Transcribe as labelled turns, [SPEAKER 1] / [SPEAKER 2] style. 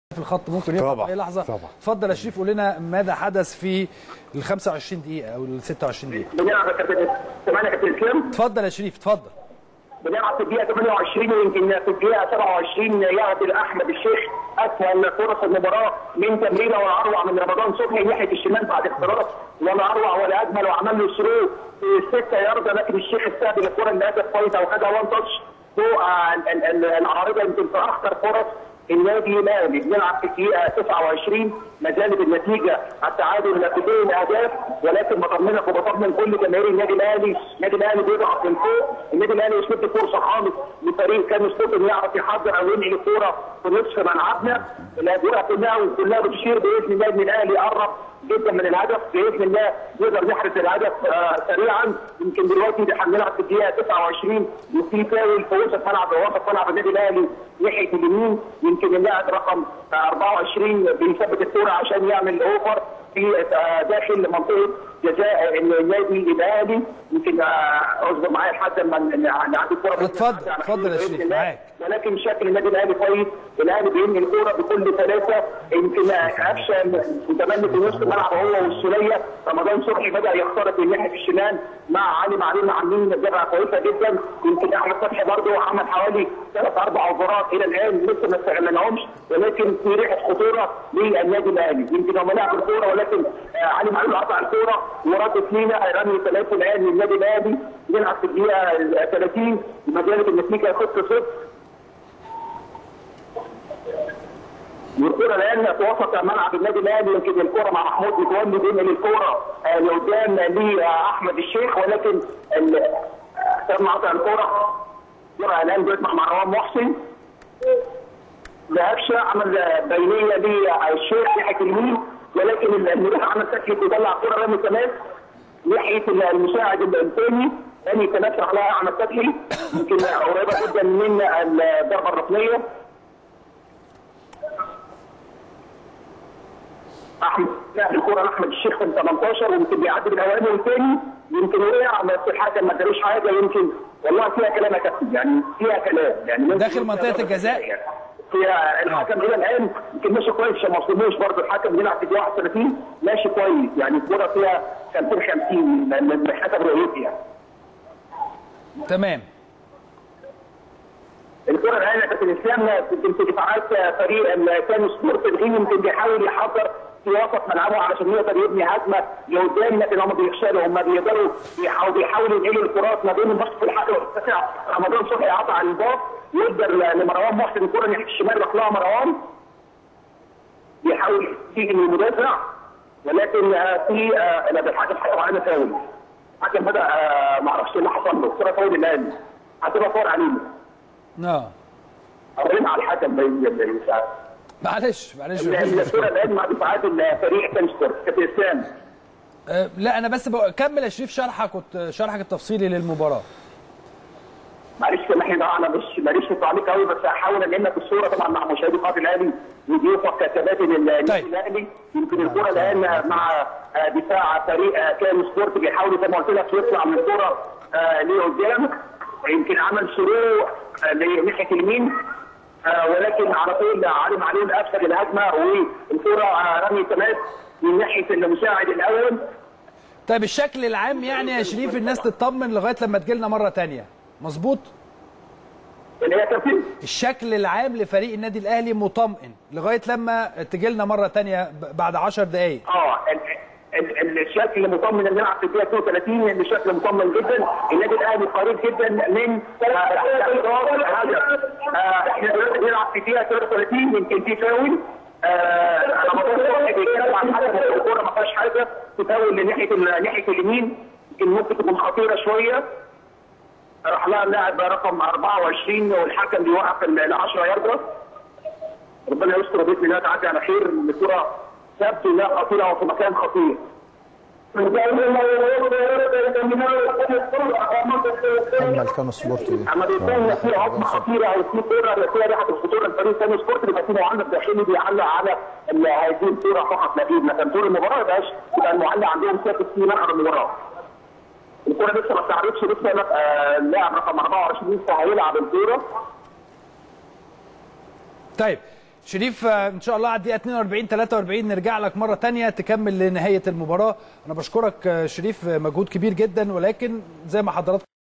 [SPEAKER 1] في الخط ممكن يقع
[SPEAKER 2] طبعاً،
[SPEAKER 1] في اي لحظه
[SPEAKER 2] طبعاً.
[SPEAKER 1] اتفضل يا شريف قول لنا ماذا حدث في ال 25 دقيقه او ال 26 دقيقه
[SPEAKER 3] بنلعب يا كابتن سامعني يا كابتن اسلام
[SPEAKER 1] اتفضل يا شريف اتفضل
[SPEAKER 3] بنلعب في الدقيقه 28 ويمكن في الدقيقه 27 يعدل احمد الشيخ اسهل فرص المباراه من تمريره ولا اروع من رمضان صبحي ناحيه الشمال بعد اختراق ولا اروع ولا اجمل وعمل له ثرو في 6 يارده لكن الشيخ استقبل الكره اللي هدف كويسه وخدها وان تاتش فوق ال- ال- ال- العارضه يمكن في اخطر فرص النادي الاهلي بنلعب في الدقيقه 29 ما زالت النتيجه التعادل نتيجتين اهداف ولكن بطمنك وبطمن كل جماهير النادي الاهلي، النادي الاهلي بيضغط من فوق، النادي الاهلي مش مدي فرصه خالص لفريق كان سبورت انه يعرف يحضر او ينقل الكوره في نصف ملعبنا، الاجواء كلها وكلها بتشير باذن الله ان الاهلي قرب جدا من الهدف باذن الله يقدر يحرز الهدف آه سريعا يمكن دلوقتي ده هنلعب في الدقيقه 29 وفي فاول في وسط ملعب وسط ملعب النادي الاهلي ناحيه اليمين يمكن اللاعب رقم آه 24 بيثبت الكوره عشان يعمل اوفر في آه داخل منطقه جزاء النادي الاهلي يمكن آه، اصبر معايا لحد ما ن- نعدي الكوره
[SPEAKER 1] اتفضل، اتفضل يا شريف، معاك.
[SPEAKER 3] ولكن شكل النادي الاهلي كويس الاهلي بينهي الكوره بكل ثلاثه يمكن قفشه متملك في نص الملعب هو والسوليه رمضان صبحي بدا يخترق من ناحيه الشمال مع علي معلول عاملين جبهه كويسه جدا يمكن احمد فتحي برضه عمل حوالي ثلاث اربع اوفرات الى الان لسه ما استغلناهمش ولكن في ريحه خطوره للنادي الاهلي يمكن هم لعبوا الكوره ولكن آه، علي معلول قطع الكوره وردت لينا رمي ثلاثه الان للنادي الاهلي نلعب في الدقيقه 30 ما زالت النتيجه 6-0 والكرة الآن في وسط ملعب النادي الأهلي يمكن الكرة مع محمود متولي بينقل الكرة آه، لقدام لأحمد الشيخ ولكن ال- آه، تم قطع الكرة الكرة الآن جت مع مروان محسن لهفشة عمل آه، بينية للشيخ ناحية اليمين ولكن المدافع عمل تكليف وطلع كرة رامي تماس ناحية المساعد الثاني ثاني تماس راح لها أحمد فتحي يمكن قريبة جدا من الضربة الركنية احمد لا الكوره لاحمد الشيخ في 18 ويمكن بيعدي بالاوامر الثاني يمكن وقع بس الحكم ما ادالوش حاجه يمكن والله فيها كلام يا كابتن يعني فيها كلام يعني ممكن
[SPEAKER 1] داخل منطقة الجزاء؟
[SPEAKER 3] فيها الحكم الى الان يمكن ماشي كويس عشان ما وصلوش برضه الحكم بيلعب في الدقيقه 31 ماشي كويس يعني الكوره فيها 50 50 من حسب رؤيتي يعني
[SPEAKER 1] تمام
[SPEAKER 3] الكره الان يا كابتن اسلام يمكن في دفاعات فريق كان سبورت الغين يمكن بيحاول يحضر في وسط ملعبه علشان يقدر يبني هجمه لقدام لكن هم بيفشلوا هم بيقدروا بيحاولوا بيحاولوا ينقلوا الكرات ما بين البسط الحقل والتسع رمضان صبحي قطع الباص يقدر لمروان محسن الكره ناحيه الشمال راح لها مروان بيحاول يجي من المدافع ولكن آه، في آه، لا ده الحكم حكم علينا فاول الحكم بدا آه، ما اعرفش ايه اللي حصل له الكره فاول الان هتبقى فاول علينا
[SPEAKER 1] اه
[SPEAKER 3] قررنا على الحكم باين ساعات
[SPEAKER 1] معلش معلش مفيش
[SPEAKER 3] الكره
[SPEAKER 1] مشكله
[SPEAKER 3] الان مع دفاعات الفريق كانستر كابتن اسلام
[SPEAKER 1] آه، لا انا بس بقى كمل يا شريف شرحك وت- شرحك التفصيلي للمباراه
[SPEAKER 3] معلش سامحني بقى انا مش ماليش في التعليق قوي بس هحاول انقل لك الصوره طبعا مع مشاهدي قناه الاهلي وضيوفك ككباتن النادي
[SPEAKER 1] طيب.
[SPEAKER 3] الاهلي يمكن الكره الان مع آه، دفاع فريق آه، كان سبورت بيحاول زي ما قلت لك يطلع من الكره آه، لقدام يمكن عمل شروع آه، لناحيه اليمين آه، ولكن على طول علي معلول افسد الهجمه والكره آه، رمي تماس من ناحيه المساعد الاول
[SPEAKER 1] طيب الشكل العام يعني يا شريف الناس تطمن لغايه لما تجيلنا مره تانية مظبوط
[SPEAKER 3] اللي هي كابتن
[SPEAKER 1] الشكل العام لفريق النادي الاهلي مطمئن لغايه لما تجيلنا مره تانية ب- بعد 10 دقائق
[SPEAKER 3] اه ال- ال- ال- الشكل مطمن ان نلعب في الدقيقه 32 الشكل مطمن جدا النادي الاهلي قريب جدا من آه، الهدف آه، احنا دلوقتي بنلعب في الدقيقه 33 يمكن في فاول آه، رمضان صبحي بيتكلم عن حاجه الكوره ما فيهاش حاجه في فاول لناحيه ال- ناحيه اليمين يمكن ممكن تكون خطيره شويه راح لها اللاعب رقم 24 والحكم بيوقف ال 10 ياردة ربنا يستر باذن الله تعدي على خير الكره تبدو انها خطيره وفي مكان خطير.
[SPEAKER 2] اما كانوا سبورت دي
[SPEAKER 3] اما بيكون في عظمه خطيره او في كوره فيها ريحه الخطوره الفريق ثاني سبورت بيبقى في معلق داخلي بيعلق على ال- هذه الكوره فقط لا غير لكن طول المباراه ما يبقاش يبقى المعلق عندهم ثابت في ملعب المباراه. الكوره لسه ما استعرضتش لسه آه، اللاعب رقم 24 لسه هيلعب الكوره
[SPEAKER 1] طيب شريف آه، ان شاء الله على الدقيقه 42 43 نرجع لك مره تانية تكمل لنهايه المباراه انا بشكرك آه، شريف آه، مجهود كبير جدا ولكن زي ما حضراتكم